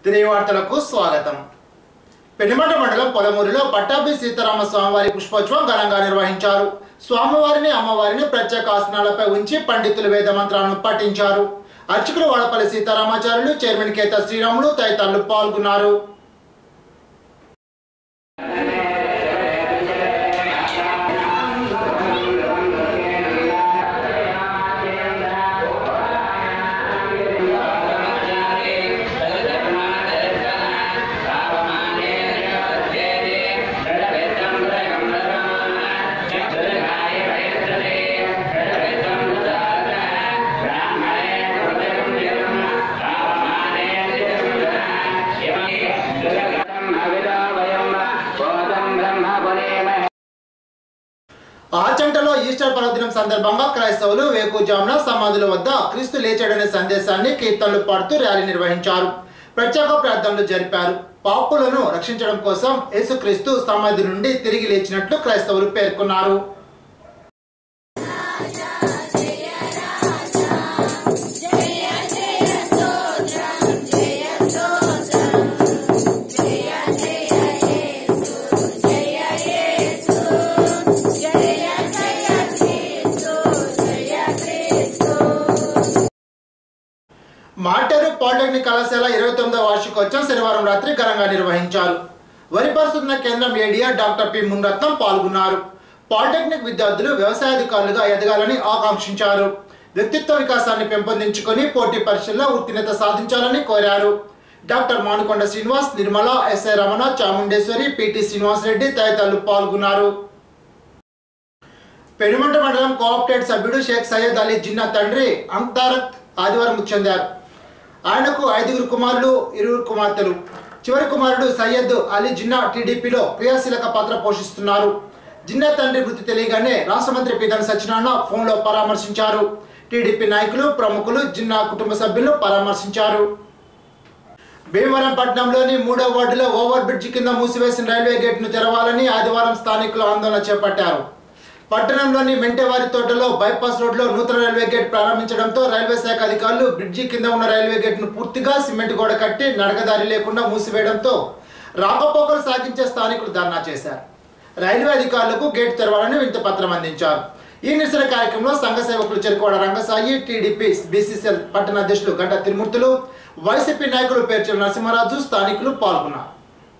తిరిగి వార్తలకు స్వాగతం పెనుమట మండలం పొలమూరులో పట్టాభి సీతారామ స్వామివారి పుష్పోత్సవం ఘనంగా నిర్వహించారు స్వామివారిని అమ్మవారిని ప్రత్యేక ఆసనాలపై ఉంచి పండితులు వేద మంత్రాలను పఠించారు అర్చకులు వాడపల్లి సీతారామాచార్యులు చైర్మన్ కేత శ్రీరాములు తదితరులు పాల్గొన్నారు ఆచంటలో ఈస్టర్ పర్వదినం సందర్భంగా క్రైస్తవులు వేకుజామున సమాధుల వద్ద క్రీస్తు లేచాడనే సందేశాన్ని కీర్తనలు పాడుతూ ర్యాలీ నిర్వహించారు ప్రత్యేక ప్రార్థనలు జరిపారు పాపులను రక్షించడం కోసం యేసుక్రీస్తు సమాధి నుండి తిరిగి లేచినట్లు క్రైస్తవులు పేర్కొన్నారు మాటరు పాలిటెక్నిక్ కళాశాల ఇరవై తొమ్మిదవ వార్షికోత్సవం శనివారం రాత్రి ఘనంగా నిర్వహించారు వరి పరిశోధన కేంద్రం ఏడియా డాక్టర్ పి మున్రత్నం పాల్గొన్నారు పాలిటెక్నిక్ విద్యార్థులు వ్యవసాయాధికారులుగా ఎదగాలని ఆకాంక్షించారు వ్యక్తిత్వ వికాసాన్ని పెంపొందించుకొని పోటీ పరీక్షల్లో ఉత్తీర్ణత సాధించాలని కోరారు doctor Manukonda Srinivas Nirmala SI Ramana Chamundeswari PT Srinivas Reddy తదితరులు పాల్గొన్నారు పెనుమంట మండలం కోఆప్టెడ్ సభ్యుడు షేక్ సయ్యద్ అలీ జిన్నా తండ్రి అంతారక్ ఆదివారం మృతి చెందారు ఆయనకు ఐదుగురు కుమారులు ఇరువురు కుమార్తెలు చివరి కుమారుడు సయ్యద్ అలీ జిన్నా టీడీపీలో క్రియాశీలక పాత్ర పోషిస్తున్నారు జిన్నా తండ్రి మృతి తెలియగానే రాష్ట్ర మంత్రి పీతన్ సత్యనారాయణ ఫోన్లో పరామర్శించారు టీడీపీ నాయకులు ప్రముఖులు జిన్నా కుటుంబ సభ్యులను పరామర్శించారు భీమవరం పట్టణంలోని మూడో వార్డులో ఓవర్ బ్రిడ్జ్ కింద మూసివేసిన రైల్వే గేట్ను తెరవాలని ఆదివారం స్థానికులు ఆందోళన చేపట్టారు పట్టణంలోని మెంటేవారి తోటలో బైపాస్ రోడ్లో నూతన రైల్వే గేట్ ప్రారంభించడంతో రైల్వే శాఖ అధికారులు బ్రిడ్జి కింద ఉన్న రైల్వే గేట్ను పూర్తిగా సిమెంట్ గోడ కట్టి నడకదారి లేకుండా మూసివేయడంతో రాకపోకలు సాగించే స్థానికులు ధర్నా చేశారు రైల్వే అధికారులకు గేట్ తెరవాలని వింత పత్రం అందించారు ఈ నిరసన కార్యక్రమంలో సంఘ సేవకులు చెరుకోడ రంగసాయి టీడీపీ బీసీసీఎల్ పట్టణ అధ్యక్షులు గంట తిరుమూర్తులు వైసీపీ నాయకులు పేర్చల నరసింహరాజు స్థానికులు పాల్గొన్నారు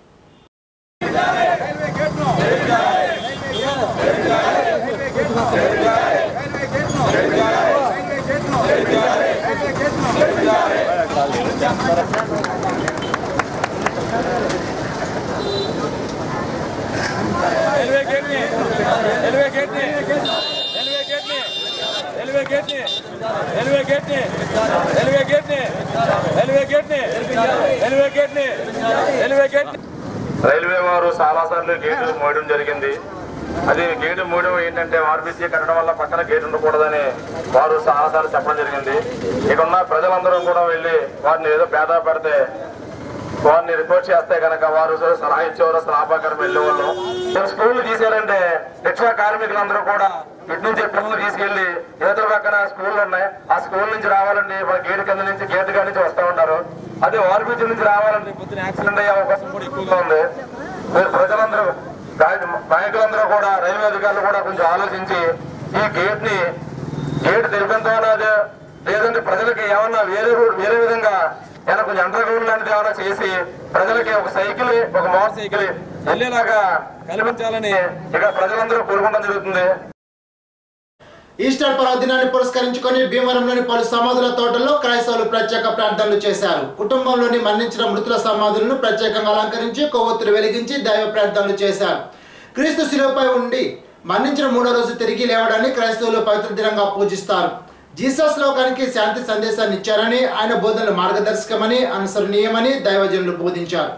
రైల్వే గేట్ ని రైల్వే గేట్ ని రైల్వే గేట్ ని రైల్వే గేట్ ని రైల్వే గేట్ ని రైల్వే గేట్ ని రైల్వే గేట్ ని రైల్వే గేట్ ని రైల్వే గేట్ ని రైల్వే వారు చాలా సార్లు గేటు మోయడం జరిగింది అది గేటు మూయడం ఏంటంటే ఆర్బీసీ కట్టడం వల్ల పక్కన గేట్ ఉండకూడదని వారు చాలా సార్లు చెప్పడం జరిగింది ఇక్కడ ఉన్న ప్రజలందరూ కూడా వెళ్ళి వారిని ఏదో పేద పెడితే వారిని రిపోర్ట్ చేస్తే కనుక వారు సలహా ఇచ్చేవారు సలహాపకరం వెళ్ళేవాళ్ళు ఇక్కడ స్కూల్ తీసారంటే రిక్షా కార్మికులందరూ కూడా ఇటు నుంచి పిల్లలు తీసుకెళ్లి యువతల పక్కన స్కూళ్ళు ఉన్నాయి ఆ స్కూల్ నుంచి రావాలండి మన గేట్ కింద నుంచి గేట్ కాడి నుంచి వస్తూ ఉంటారు అదే ఆర్బీసీ నుంచి రావాలండి పొద్దున యాక్సిడెంట్ అయ్యే అవకాశం కూడా ఎక్కువగా ఉంది మీరు ప్రజలందరూ నాయ- నాయకులందరూ కూడా రైల్వే అధికారులు కూడా కొంచెం ఆలోచించి ఈ గేట్ ని గేట్ తెరిపించాలా అదే లేదంటే ప్రజలకి ఏమన్నా వేరే రూ- వేరే విధంగా ఏమైనా కొంచెం అండర్ గ్రౌండ్ లాంటిది ఏమైనా చేసి ప్రజలకి ఒక సైకిల్ ఒక మోటార్ సైకిల్ వెళ్ళేలాగా కల్పించాలని ఇక ప్రజలందరూ కోరుకోవడం జరుగుతుంది ఈస్టర్ పర్వదినాన్ని పురస్కరించుకొని భీమవరంలోని పలు సమాధుల తోటల్లో క్రైస్తవులు ప్రత్యేక ప్రార్థనలు చేశారు కుటుంబంలోని మరణించిన మృతుల సమాధులను ప్రత్యేకంగా అలంకరించి కొవ్వొత్తులు వెలిగించి దైవ ప్రార్థనలు చేశారు క్రీస్తు శిలువపై ఉండి మరణించిన మూడో రోజు తిరిగి లేవడాన్ని క్రైస్తవులు పవిత్ర దినంగా పూజిస్తారు జీసస్ లోకానికి శాంతి సందేశాన్ని ఇచ్చారని ఆయన బోధనలు మార్గదర్శకమని అనుసరణీయమని దైవజనులు బోధించారు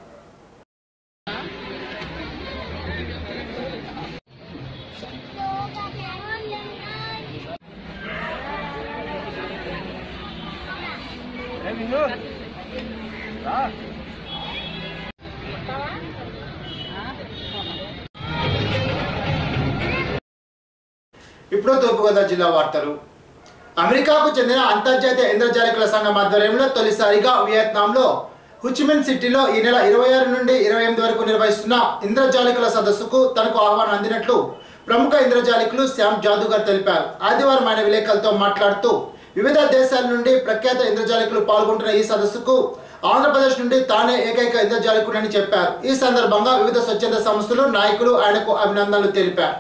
ఇప్పుడు తూర్పుగోదావరి జిల్లా వార్తలు అమెరికాకు చెందిన అంతర్జాతీయ ఇంద్రజాలికల సంఘం ఆధ్వర్యంలో తొలిసారిగా వియత్నాంలో హుచిమిన్ సిటీలో ఈ నెల ఇరవై ఆరు నుండి ఇరవై ఎనిమిది వరకు నిర్వహిస్తున్న ఇంద్రజాలికుల సదస్సుకు తనకు ఆహ్వానం అందినట్లు ప్రముఖ ఇంద్రజాలికులు శ్యామ్ జాదుగర్ తెలిపారు ఆదివారం ఆయన విలేకరులతో మాట్లాడుతూ వివిధ దేశాల నుండి ప్రఖ్యాత ఇంద్రజాలికులు పాల్గొంటున్న ఈ సదస్సుకు ఆంధ్రప్రదేశ్ నుండి తానే ఏకైక ఇంద్రజాలికుడని చెప్పారు ఈ సందర్భంగా వివిధ స్వచ్ఛంద సంస్థలు నాయకులు ఆయనకు అభినందనలు తెలిపారు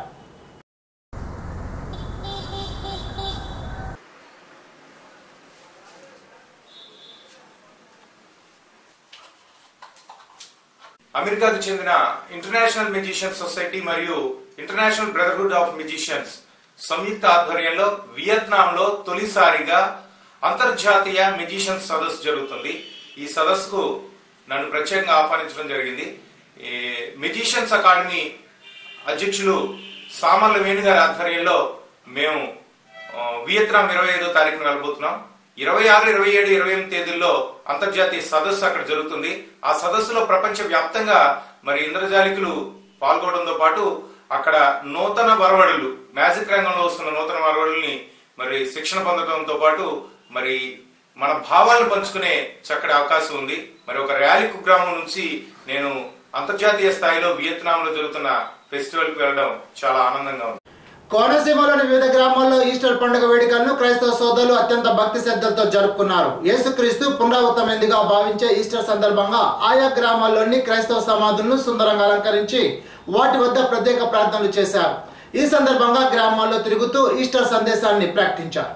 అమెరికాకు చెందిన ఇంటర్నేషనల్ మెజిషియన్స్ సొసైటీ మరియు ఇంటర్నేషనల్ బ్రదర్హుడ్ ఆఫ్ మెజిషియన్స్ సంయుక్త ఆధ్వర్యంలో వియత్నాంలో తొలిసారిగా అంతర్జాతీయ మెజిషియన్స్ సదస్సు జరుగుతుంది ఈ సదస్సుకు నన్ను ప్రత్యేకంగా ఆహ్వానించడం జరిగింది ఈ మెజిషియన్స్ అకాడమీ అధ్యక్షులు సామర్ల వేణు గారి ఆధ్వర్యంలో మేము ఆ, వియత్నాం ఇరవై ఐదో తారీఖున వెళ్ళబోతున్నాం ఇరవై ఆరు ఇరవై ఏడు ఇరవై ఎనిమిది తేదీల్లో అంతర్జాతీయ సదస్సు అక్కడ జరుగుతుంది ఆ సదస్సులో ప్రపంచ వ్యాప్తంగా మరి ఇంద్రజాలికులు పాల్గొనడంతో పాటు అక్కడ నూతన వరవడులు మ్యాజిక్ రంగంలో వస్తున్న నూతన వరవడుల్ని మరి శిక్షణ పొందడంతో పాటు మరి మన భావాలను పంచుకునే చక్కటి అవకాశం ఉంది మరి ఒక ర్యాలీ కుగ్రామం నుంచి నేను అంతర్జాతీయ స్థాయిలో వియత్నాంలో జరుగుతున్న ఫెస్టివల్కి వెళ్ళడం చాలా ఆనందంగా ఉంది కోనసీమలోని వివిధ గ్రామాల్లో ఈస్టర్ పండుగ వేడుకలను క్రైస్తవ సోదరులు అత్యంత భక్తి శ్రద్ధలతో జరుపుకున్నారు యేసుక్రీస్తు పునరావృతమైందిగా భావించే ఈస్టర్ సందర్భంగా ఆయా గ్రామాల్లోని క్రైస్తవ సమాధులను సుందరంగా అలంకరించి వాటి వద్ద ప్రత్యేక ప్రార్థనలు చేశారు ఈ సందర్భంగా గ్రామాల్లో తిరుగుతూ ఈస్టర్ సందేశాన్ని ప్రకటించారు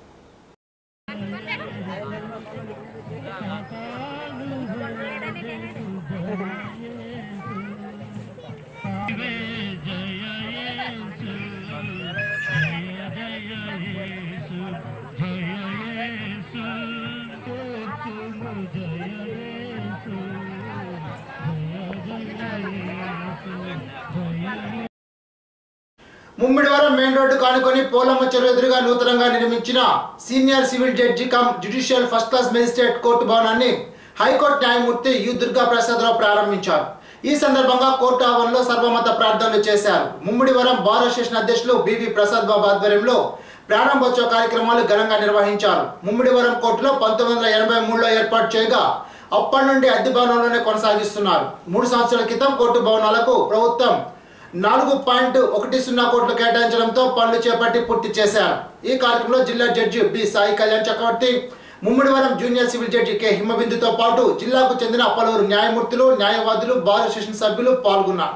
ముమ్మిడివరం మెయిన్ రోడ్డు కానుకొని పోలమ్మ చెరువు ఎదురుగా నూతనంగా నిర్మించిన senior civil judge cum judicial first class magistrate court భవనాన్ని హైకోర్టు న్యాయమూర్తి యు దుర్గా ప్రసాద్ రావు ప్రారంభించారు ఈ సందర్భంగా కోర్టు ఆవరణలో సర్వమత ప్రార్థనలు చేశారు ముమ్మిడివరం బార్ అసోసియేషన్ అధ్యక్షులు బివి ప్రసాద్ బాబు ఆధ్వర్యంలో ప్రారంభోత్సవ కార్యక్రమాలు ఘనంగా నిర్వహించారు ముమ్మిడివరం కోర్టులో పంతొమ్మిది వందల ఎనభై మూడులో ఏర్పాటు చేయగా అప్పటి నుండి అద్దె భవనంలోనే కొనసాగిస్తున్నారు మూడు సంవత్సరాల క్రితం కోర్టు భవనాలకు ప్రభుత్వం నాలుగు పాయింట్ ఒకటి సున్నా కోట్లు కేటాయించడంతో పనులు చేపట్టి పూర్తి చేశారు ఈ కార్యక్రమంలో జిల్లా judge B Sai Kalyan Chakravarthy Mummidivaram junior civil judge K హిమబిందుతో పాటు జిల్లాకు చెందిన పలువురు న్యాయమూర్తులు న్యాయవాదులు బార్ అసోసియేషన్ సభ్యులు పాల్గొన్నారు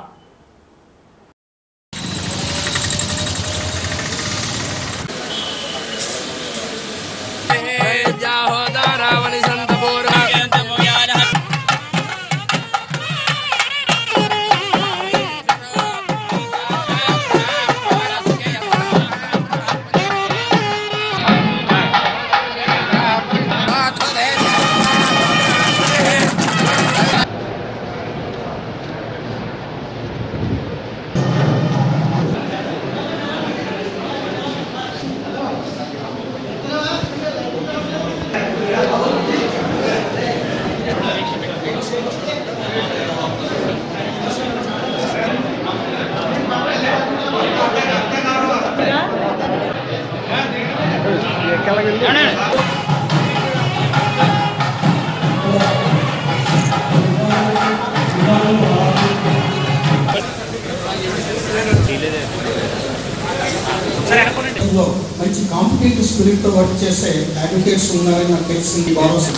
లో మంచి కాంపిటేటివ్ స్పిరిట్ తో వర్క్ చేసే అడ్వకేట్స్ ఉన్నారని నాకు తెలిసింది భరోసా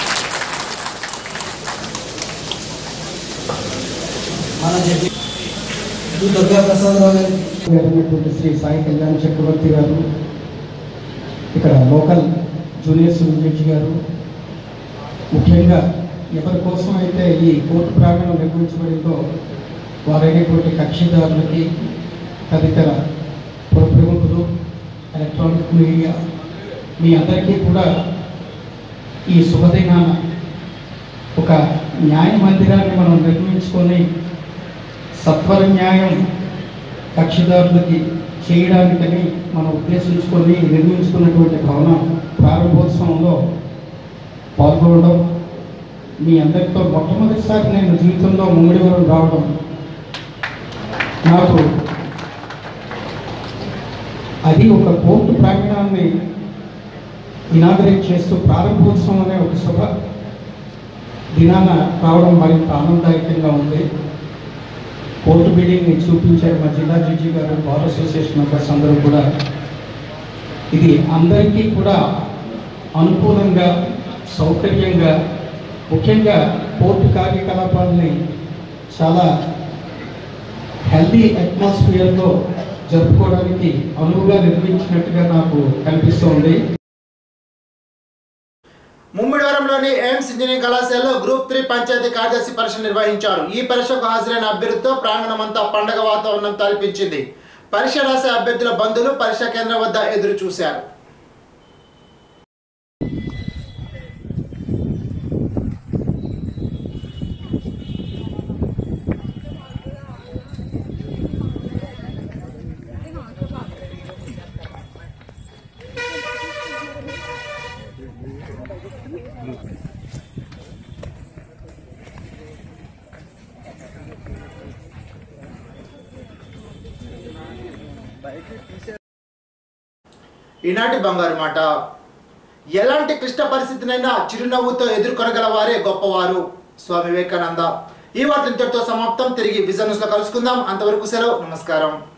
మన జడ్జి దుర్గా ప్రసాదరావు గారి అయినటువంటి శ్రీ సాయి కళ్యాణ్ చక్రవర్తి గారు ఇక్కడ లోకల్ జూనియర్ సివిల్ జడ్జి గారు ముఖ్యంగా ఎవరి కోసం అయితే ఈ కోర్టు ప్రాంగణం నిర్వహించబడిందో వారైనటువంటి కక్షిదారులకి తదితర పుర ప్రముఖులు ఎలక్ట్రానిక్ మీడియా మీ అందరికీ కూడా ఈ శుభదినాన ఒక న్యాయ మందిరాన్ని మనం నిర్మించుకొని సత్వర న్యాయం కక్షిదారులకి చేయడానికని మనం ఉద్దేశించుకొని నిర్మించుకున్నటువంటి భవనం ప్రారంభోత్సవంలో పాల్గొనడం మీ అందరితో మొట్టమొదటిసారి నేను జీవితంలో ముంగడివరం రావడం నాకు అది ఒక కోర్టు ప్రాంగణాన్ని ఇనాగరేట్ చేస్తూ ప్రారంభోత్సవం అనే ఒక శుభ దినాన రావడం మరింత ఆనందదాయకంగా ఉంది కోర్టు బిల్డింగ్ని చూపించారు మా జిల్లా జడ్జి గారు బార్ అసోసియేషన్ మెంబర్స్ అందరూ కూడా ఇది అందరికీ కూడా అనుకూలంగా సౌకర్యంగా ముఖ్యంగా కోర్టు కార్యకలాపాలని చాలా హెల్దీ అట్మాస్ఫియర్లో జరుపుకోవడానికి అనువుగా నిర్మించినట్టుగా నాకు కనిపిస్తోంది ముమ్మిడివరంలోని ఎయిమ్స్ ఇంజనీరింగ్ కళాశాలలో గ్రూప్ త్రీ పంచాయతీ కార్యదర్శి పరీక్ష నిర్వహించారు ఈ పరీక్షకు హాజరైన అభ్యర్థితో ప్రాంగణమంతా పండగ వాతావరణం తలపించింది పరీక్ష రాసే అభ్యర్థుల బంధువులు పరీక్షా కేంద్రం వద్ద ఎదురు చూశారు ఈనాటి బంగారు మాట ఎలాంటి క్లిష్ట పరిస్థితినైనా చిరునవ్వుతో ఎదుర్కొనగల వారే గొప్పవారు స్వామి వివేకానంద ఈ వార్త ఇంతటితో సమాప్తం తిరిగి విజన్ న్యూస్లో కలుసుకుందాం అంతవరకు సెలవు నమస్కారం